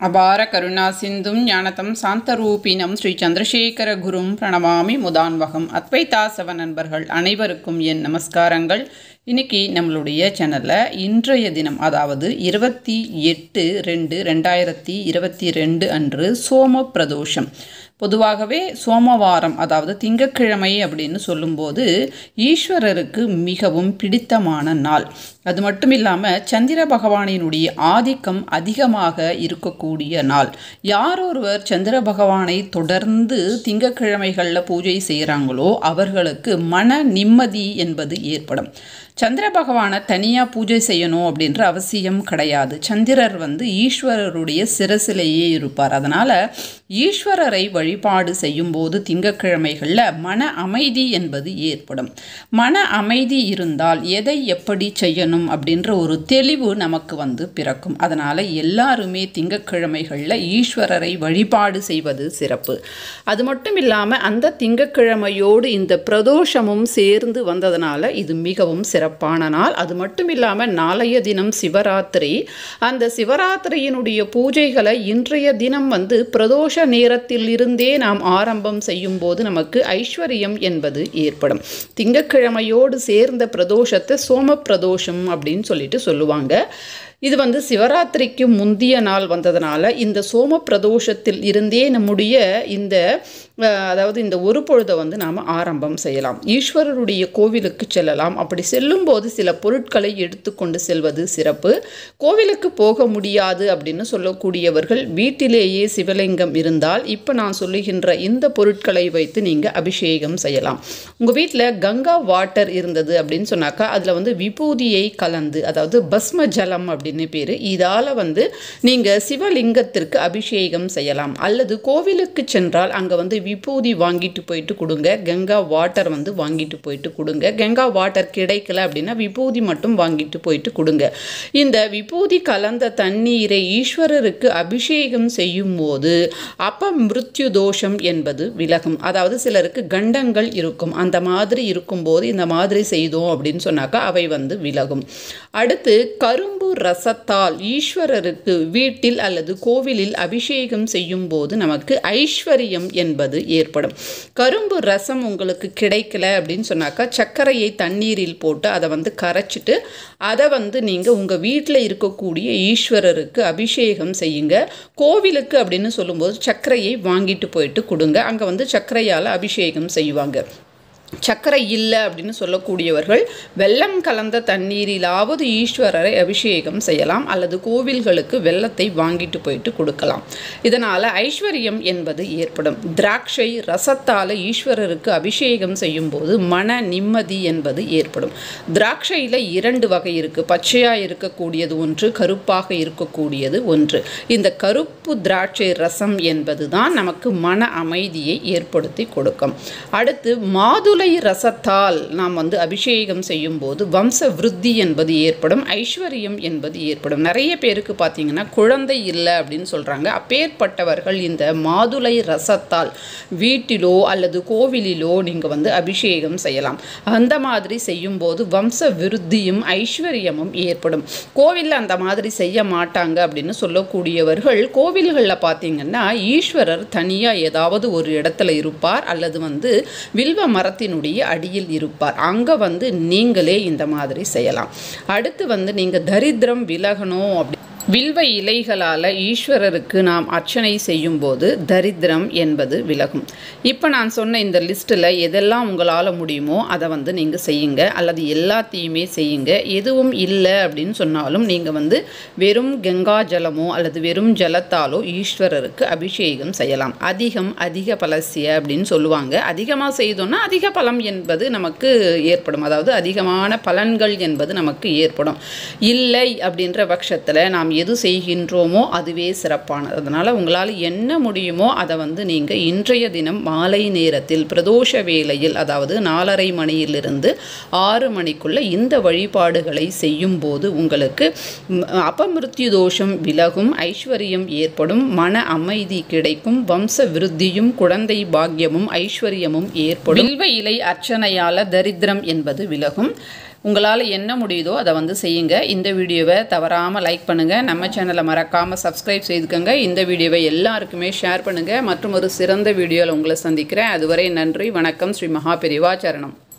அபார கருணா சிந்தும் ஞானதம் சாந்தரூபினம் ஸ்ரீ சந்திரசேகர குரும் பிரணமாமி முதான்வகம் அத்வைதாசவ நண்பர்கள் அனைவருக்கும் என் நமஸ்காரங்கள் இன்னைக்கு நம்மளுடைய சேனலில் இன்றைய தினம் அதாவது இருபத்தி எட்டு ரெண்டு ரெண்டாயிரத்தி இருபத்தி ரெண்டு அன்று சோம பிரதோஷம் பொதுவாகவே சோமவாரம் அதாவது திங்கட்கிழமை அப்படின்னு சொல்லும்போது ஈஸ்வரருக்கு மிகவும் பிடித்தமான நாள் அது மட்டும் இல்லாமல் சந்திர பகவானினுடைய ஆதிக்கம் அதிகமாக இருக்கக்கூடிய நாள் யார் ஒருவர் சந்திர பகவானை தொடர்ந்து திங்கட்கிழமைகளில் பூஜை செய்கிறாங்களோ அவர்களுக்கு மன நிம்மதி என்பது ஏற்படும் சந்திர பகவானை தனியாக பூஜை செய்யணும் அப்படின்ற அவசியம் கிடையாது சந்திரர் வந்து ஈஸ்வரருடைய சிரசிலேயே இருப்பார் அதனால் ஈஸ்வரரை வழிபாடு செய்யும்போது திங்கட்கிழமைகளில் மன அமைதி என்பது ஏற்படும் மன அமைதி இருந்தால் எதை எப்படி செய்யணும் அப்படின்ற ஒரு தெளிவு நமக்கு வந்து பிறக்கும் அதனால் எல்லாருமே திங்கட்கிழமைகளில் ஈஸ்வரரை வழிபாடு செய்வது சிறப்பு அது மட்டும் இல்லாமல் அந்த திங்கட்கிழமையோடு இந்த பிரதோஷமும் சேர்ந்து வந்ததுனால இது மிகவும் சிறப்பான நாள் அது மட்டும் இல்லாமல் நாளைய தினம் சிவராத்திரி அந்த சிவராத்திரியினுடைய பூஜைகளை இன்றைய தினம் வந்து பிரதோஷ நேரத்தில் இருந்தே நாம் ஆரம்பம் செய்யும் போது நமக்கு ஐஸ்வர்யம் என்பது ஏற்படும் திங்கட்கிழமையோடு சேர்ந்த பிரதோஷத்தை சோம பிரதோஷம் அப்படின்னு சொல்லிட்டு சொல்லுவாங்க இது வந்து சிவராத்திரிக்கு முந்திய நாள் வந்ததுனால இந்த சோம பிரதோஷத்தில் இருந்தே நம்முடைய இந்த அதாவது இந்த ஒரு பொழுதை வந்து நாம் ஆரம்பம் செய்யலாம் ஈஸ்வரருடைய கோவிலுக்கு செல்லலாம் அப்படி செல்லும்போது சில பொருட்களை எடுத்துக்கொண்டு செல்வது சிறப்பு கோவிலுக்கு போக முடியாது அப்படின்னு சொல்லக்கூடியவர்கள் வீட்டிலேயே சிவலிங்கம் இருந்தால் இப்போ நான் சொல்லுகின்ற இந்த பொருட்களை வைத்து நீங்கள் அபிஷேகம் செய்யலாம் உங்கள் வீட்டில் கங்கா வாட்டர் இருந்தது அப்படின்னு சொன்னாக்கா அதில் வந்து விபூதியை கலந்து அதாவது பஸ்ம ஜலம் அப்படின்னு பேர் இதால் வந்து நீங்கள் சிவலிங்கத்திற்கு அபிஷேகம் செய்யலாம் அல்லது கோவிலுக்கு சென்றால் அங்கே வந்து விபூதி வாங்கிட்டு போயிட்டு கொடுங்க கங்கா வாட்டர் வந்து வாங்கிட்டு போயிட்டு கொடுங்க கங்கா வாட்டர் கிடைக்கல அப்படின்னா விபூதி மட்டும் வாங்கிட்டு போயிட்டு கொடுங்க இந்த விபூதி கலந்த தண்ணீரை ஈஸ்வரருக்கு அபிஷேகம் செய்யும் போது அப்ப மிருத்யு தோஷம் என்பது விலகும் அதாவது சிலருக்கு கண்டங்கள் இருக்கும் அந்த மாதிரி இருக்கும்போது இந்த மாதிரி செய்தோம் அப்படின்னு சொன்னாக்கா அவை வந்து விலகும் அடுத்து கரும்பு ரசத்தால் ஈஸ்வரருக்கு வீட்டில் அல்லது கோவிலில் அபிஷேகம் செய்யும் போது நமக்கு ஐஸ்வர்யம் என்பது ஏற்படும் கரும்பு ரசம் உங்களுக்கு கிடைக்கல அப்படின்னு சொன்னாக்கா சர்க்கரையை தண்ணீரில் போட்டு அதை வந்து கரைச்சிட்டு அதை வந்து நீங்கள் உங்கள் வீட்டில் இருக்கக்கூடிய ஈஸ்வரருக்கு அபிஷேகம் செய்யுங்க கோவிலுக்கு அப்படின்னு சொல்லும்போது சர்க்கரையை வாங்கிட்டு போயிட்டு கொடுங்க அங்கே வந்து சர்க்கரையால் அபிஷேகம் செய்வாங்க சர்க்கரை இல்லை அப்படின்னு சொல்லக்கூடியவர்கள் வெள்ளம் கலந்த தண்ணீரிலாவது ஈஸ்வரரை அபிஷேகம் செய்யலாம் அல்லது கோவில்களுக்கு வெள்ளத்தை வாங்கிட்டு போயிட்டு கொடுக்கலாம் இதனால் ஐஸ்வர்யம் என்பது ஏற்படும் திராட்சை ரசத்தால் ஈஸ்வரருக்கு அபிஷேகம் செய்யும்போது மன நிம்மதி என்பது ஏற்படும் திராட்சையில் இரண்டு வகை இருக்குது பச்சையாக இருக்கக்கூடியது ஒன்று கருப்பாக இருக்கக்கூடியது ஒன்று இந்த கருப்பு திராட்சை ரசம் என்பது தான் நமக்கு மன அமைதியை ஏற்படுத்தி கொடுக்கும் அடுத்து மாதுளை மாதுளை ரசத்தால் நாம் வந்து அபிஷேகம் செய்யும் போது வம்ச விருத்தி என்பது ஏற்படும் ஐஸ்வர்யம் என்பது ஏற்படும் நிறைய பேருக்கு பார்த்தீங்கன்னா குழந்தை இல்லை அப்படின்னு சொல்கிறாங்க அப்பேற்பட்டவர்கள் இந்த மாதுளை ரசத்தால் வீட்டிலோ அல்லது கோவிலிலோ நீங்கள் வந்து அபிஷேகம் செய்யலாம் அந்த மாதிரி செய்யும்போது வம்ச விருத்தியும் ஐஸ்வர்யமும் ஏற்படும் கோவிலில் அந்த மாதிரி செய்ய மாட்டாங்க அப்படின்னு சொல்லக்கூடியவர்கள் கோவில்களில் பார்த்தீங்கன்னா ஈஸ்வரர் தனியாக ஏதாவது ஒரு இடத்துல இருப்பார் அல்லது வந்து வில்வ மரத்தின் மரத்தினுடைய அடியில் இருப்பார் அங்கே வந்து நீங்களே இந்த மாதிரி செய்யலாம் அடுத்து வந்து நீங்கள் தரித்திரம் விலகணும் அப்படி வில்வ இலைகளால் ஈஸ்வரருக்கு நாம் அர்ச்சனை செய்யும்போது தரித்திரம் என்பது விலகும் இப்போ நான் சொன்ன இந்த லிஸ்ட்டில் எதெல்லாம் உங்களால் முடியுமோ அதை வந்து நீங்கள் செய்யுங்க அல்லது எல்லாத்தையுமே செய்யுங்க எதுவும் இல்லை அப்படின்னு சொன்னாலும் நீங்கள் வந்து வெறும் கங்கா ஜலமோ அல்லது வெறும் ஜலத்தாலோ ஈஸ்வரருக்கு அபிஷேகம் செய்யலாம் அதிகம் அதிக பலசிய அப்படின்னு சொல்லுவாங்க அதிகமாக செய்தோன்னா அதிக பலம் என்பது நமக்கு ஏற்படும் அதாவது அதிகமான பலன்கள் என்பது நமக்கு ஏற்படும் இல்லை அப்படின்ற பட்சத்தில் நாம் எது செய்கின்றோமோ அதுவே சிறப்பானது அதனால் உங்களால் என்ன முடியுமோ அதை வந்து நீங்கள் இன்றைய தினம் மாலை நேரத்தில் பிரதோஷ வேளையில் அதாவது நாலரை மணியிலிருந்து ஆறு மணிக்குள்ளே இந்த வழிபாடுகளை செய்யும்போது உங்களுக்கு அபமிருத்யு தோஷம் விலகும் ஐஸ்வர்யம் ஏற்படும் மன அமைதி கிடைக்கும் வம்ச விருத்தியும் குழந்தை பாக்கியமும் ஐஸ்வர்யமும் ஏற்படும் வில்வ இலை அர்ச்சனையால் தரித்திரம் என்பது விலகும் உங்களால் என்ன முடியுதோ அதை வந்து செய்யுங்க இந்த வீடியோவை தவறாமல் லைக் பண்ணுங்கள் நம்ம சேனலை மறக்காமல் சப்ஸ்கிரைப் செய்துக்கோங்க இந்த வீடியோவை எல்லாருக்குமே ஷேர் பண்ணுங்கள் மற்றும் ஒரு சிறந்த வீடியோவில் உங்களை சந்திக்கிறேன் அதுவரை நன்றி வணக்கம் ஸ்ரீ மகா பெரிவா சரணம்